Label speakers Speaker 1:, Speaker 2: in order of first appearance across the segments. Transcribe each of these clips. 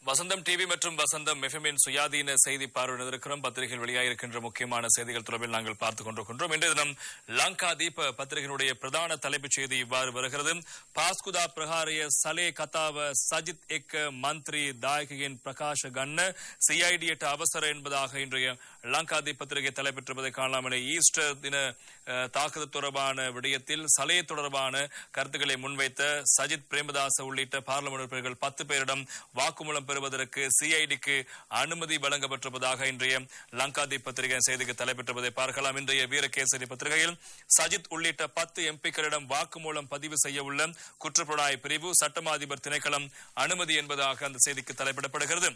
Speaker 1: வசந்தம் TV மற்றும் வசந்தம் எஃப்எம்மின் சுயாதீன செய்தி பார்வையிட இருக்கிறோம் பத்திரிகையில் வெளியாகிருக்கின்ற முக்கியமான செய்திகள் தொடர்பில் நாங்கள் பார்த்துக் கொண்டிருக்கின்றோம் இன்றைய தினம் லங்கா தீப பத்திரிகையினுடைய பிரதான தலைப்புச் செய்தி இவ்வாறு வருகிறது பாஸ்குதா பிரகாரிய சலே கதாவ சஜித் எக்க மந்திரி தாயகியின் பிரகாஷ கண்ண சிஐடி எட்டு அவசர என்பதாக இன்றைய லங்கா தீப் பத்திரிகை தலைப்பெற்றிருப்பதை காணலாம் என ஈஸ்டர் தின அஹ், தாக்குதல் தொடர்பான விடயத்தில் சலே தொடர்பான கருத்துக்களை முன்வைத்த சஜித் பிரேமதாச உள்ளிட்ட பார்லிமெண்ட் உறுப்பினர்கள் பத்து பேரிடம் வாக்குமூலம் பெறுவதற்கு சிஐடிக்கு அனுமதி வழங்கப்பட்டிருப்பதாக இன்றைய லங்காதீப் பத்திரிகை செய்திக்கு தலைப்பெற்றிருப்பதை பார்க்கலாம் இன்றைய வீரகேசரி பத்திரிகையில் சஜித் உள்ளிட்ட பத்து எம்பிக்களிடம் வாக்குமூலம் பதிவு செய்ய உள்ள குற்றப்புலனாய்வு பிரிவு சட்டமா அதிபர் திணைக்களம் அனுமதி என்பதாக அந்த செய்திக்கு தலைப்பிடப்படுகிறது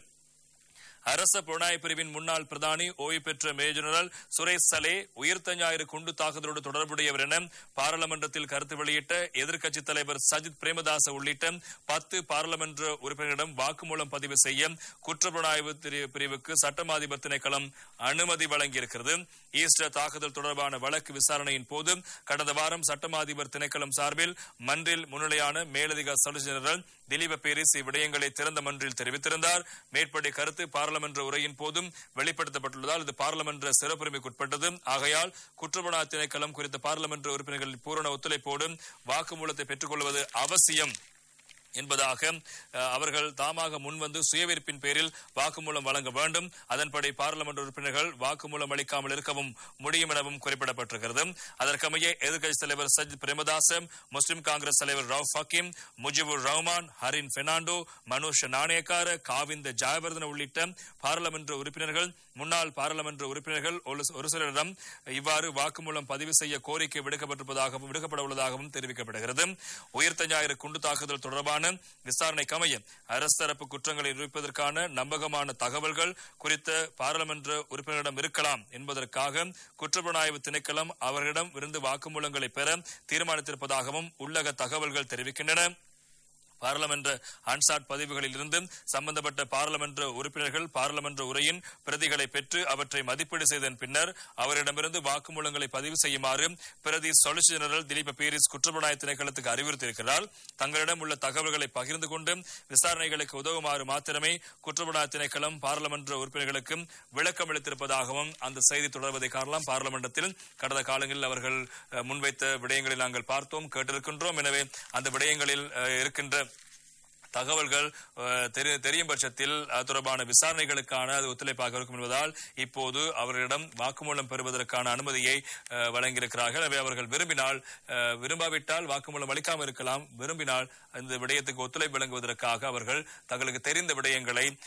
Speaker 1: அரச புலனாய்வு பிரிவின் முன்னாள் பிரதானி ஓய்வு பெற்ற மேஜர் ஜெனரல் சுரேஷ் சலே உயிர்த்த ஞாயிறு குண்டு தாக்குதலோடு தொடர்புடையவர் என பாராளுமன்றத்தில் கருத்து வெளியிட்ட எதிர்க்கட்சித் தலைவர் சஜித் பிரேமதாச உள்ளிட்ட பத்து பாராளுமன்ற உறுப்பினரிடம் வாக்குமூலம் பதிவு செய்ய குற்றப்புலனாய்வு திரி- பிரிவுக்கு சட்டமா அதிபர் திணைக்களம் அனுமதி வழங்கியிருக்கிறது ஈஸ்டர் தாக்குதல் தொடர்பான வழக்கு விசாரணையின் போது கடந்த வாரம் சட்டமா அதிபர் திணைக்களம் சார்பில் மன்றில் முன்னிலையான மேலதிக சொலிசிட்டர் ஜெனரல் திலீப பேரிஸ் இவ்விடயங்களை திறந்த மன்றில் தெரிவித்திருந்தார் மேற்படி கருத்து பாராளுமன்ற உரையின் போதும் வெளிப்படுத்தப்பட்டுள்ளதால் இது பாராளுமன்ற சிறப்புரிமைக்குட்பட்டது ஆகையால் குற்றப்புலனாய்வு திணைக்களம் குறித்த பாராளுமன்ற உறுப்பினர்களின் பூரண ஒத்துழைப்போடு வாக்குமூலத்தை பெற்றுக் கொள்வது அவசியம் என்பதாக அஹ், அவர்கள் தாமாக முன்வந்து சுயவிருப்பின் பேரில் வாக்குமூலம் வழங்க வேண்டும் அதன்படி பாராளுமன்ற உறுப்பினர்கள் வாக்குமூலம் அளிக்காமல் இருக்கவும் முடியும் எனவும் குறிப்பிடப்பட்டிருக்கிறது அதற்கமைய எதிர்க்கட்சித் தலைவர் சஜித் பிரேமதாச முஸ்லிம் காங்கிரஸ் தலைவர் ரவுப் ஹக்கீம் முஜிபுர் ரஹ்மான் ஹரின் பெர்னாண்டோ மனுஷ் நாணயக்கார காவிந்த ஜெயவர்தன உள்ளிட்ட பாராளுமன்ற உறுப்பினர்கள் முன்னாள் பாராளுமன்ற உறுப்பினர்கள் ஒரு- ஒரு சிலரிடம் இவ்வாறு வாக்குமூலம் பதிவு செய்ய கோரிக்கை விடுக்கப்பட்டிருப்பதாகவும் விடுக்கப்பட உள்ளதாகவும் தெரிவிக்கப்படுகிறது உயிர்த்த ஞாயிறு குண்டு தாக்குதல் தொடர்பான விசாரணைக்கு அமைய அரசு தரப்பு குற்றங்களை நிரூபிப்பதற்கான நம்பகமான தகவல்கள் குறித்த பாராளுமன்ற உறுப்பினரிடம் இருக்கலாம் என்பதற்காக குற்றப்புலனாய்வு திணைக்களம் அவர்களிடம் இருந்து வாக்குமூலங்களை பெற தீர்மானித்திருப்பதாகவும் உள்ளக தகவல்கள் தெரிவிக்கின்றன பாராளுமன்ற அன்சாட் பதிவுகளில் இருந்து சம்பந்தப்பட்ட பாராளுமன்ற உறுப்பினர்கள் பாராளுமன்ற உரையின் பிரதிகளை பெற்று அவற்றை மதிப்பீடு செய்ததன் பின்னர் அவரிடமிருந்து வாக்குமூலங்களை பதிவு செய்யுமாறு பிரதி சொலிசிட்டர் ஜெனரல் திலீப பீரிஸ் குற்றப்புலனாய்வு திணைக்களத்துக்கு அறிவுறுத்தியிருக்கிறார் தங்களிடம் உள்ள தகவல்களை பகிர்ந்து கொண்டு விசாரணைகளுக்கு உதவுமாறு மாத்திரமே குற்றப்புலனாய்வு திணைக்களம் பாராளுமன்ற உறுப்பினர்களுக்கு விளக்கம் அளித்திருப்பதாகவும் அந்த செய்தி தொடர்வதை காணலாம் பாராளுமன்றத்தில் கடந்த காலங்களில் அவர்கள் அஹ், முன்வைத்த விடயங்களை நாங்கள் பார்த்தோம் கேட்டிருக்கின்றோம் எனவே அந்த விடயங்களில் அஹ், இருக்கின்ற தகவல்கள் அஹ், தெரி- தெரியும் பட்சத்தில் அது தொடர்பான விசாரணைகளுக்கான அது ஒத்துழைப்பாக இருக்கும் என்பதால் இப்போது அவர்களிடம் வாக்குமூலம் பெறுவதற்கான அனுமதியை அஹ், வழங்கியிருக்கிறார்கள் எனவே அவர்கள் விரும்பினால் அஹ், விரும்பாவிட்டால் வாக்குமூலம் அளிக்காமல் இருக்கலாம் விரும்பினால் இந்த விடயத்துக்கு ஒத்துழைப்பு வழங்குவதற்காக அவர்கள் தங்களுக்கு தெரிந்த விடயங்களை